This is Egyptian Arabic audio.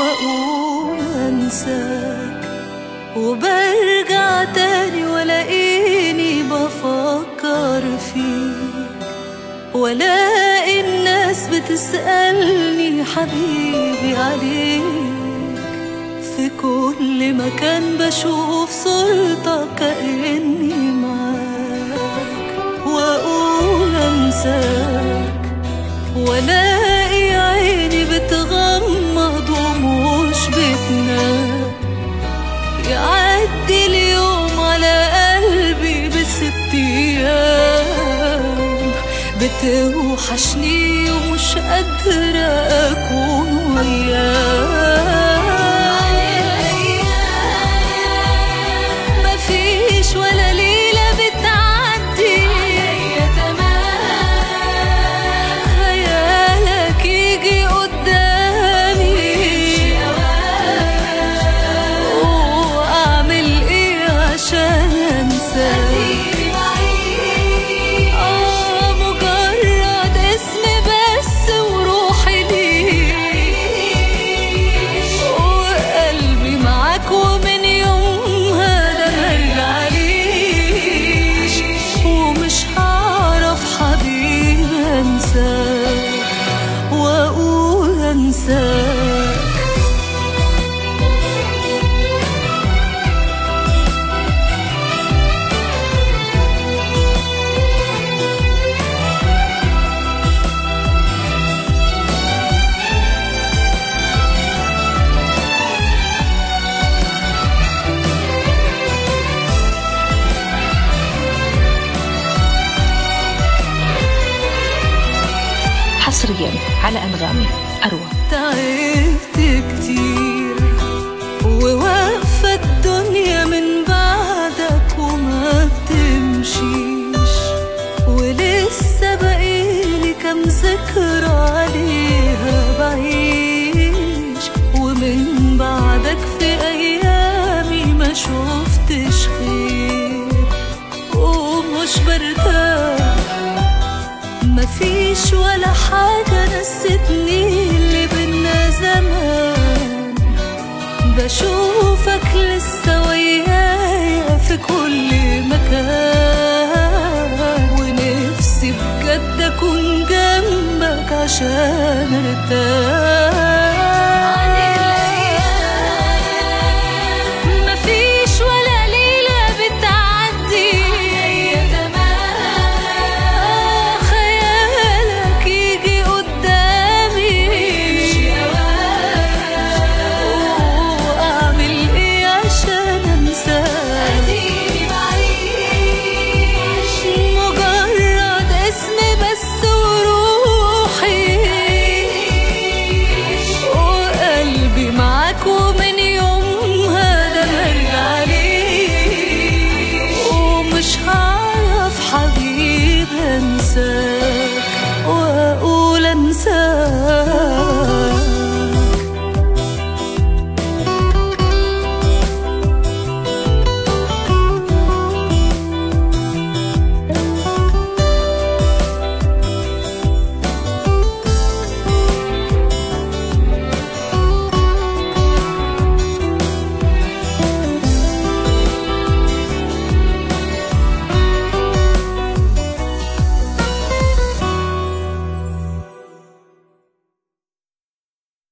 واقول انساك وبرجع تاني ولاقيني بفكر فيك ولاقي الناس بتسألني حبيبي عليك في كل مكان بشوف صورتك كأني معاك وأقول أنساك ولاقي عيني بتغمض ومش بتنام يعدي اليوم على قلبي بست أيام بتوحشني ومش قادرة أكون وياك مفيش ولا ليلة بتعدي خيالك يجي قدامي واعمل ايه عشان انساك اه مجرد اسم بس وروحي ليك وقلبي معاك ومن يومها ده مرجعليش ومش هعرف حبيبي انساك واقول انساك حصريا على أنغامي أروى تعبت كتير وواقفة الدنيا من بعدك وما بتمشيش ولسه بقيلي كام ذكرى عليها بعيش ومن بعدك في أيامي ما شفتش خير ومش برتاح مفيش ولا حاجة نستني اللي بينا زمان بشوفك لسه ويايا في كل مكان ونفسي بجد أكون جنبك عشان ارتاح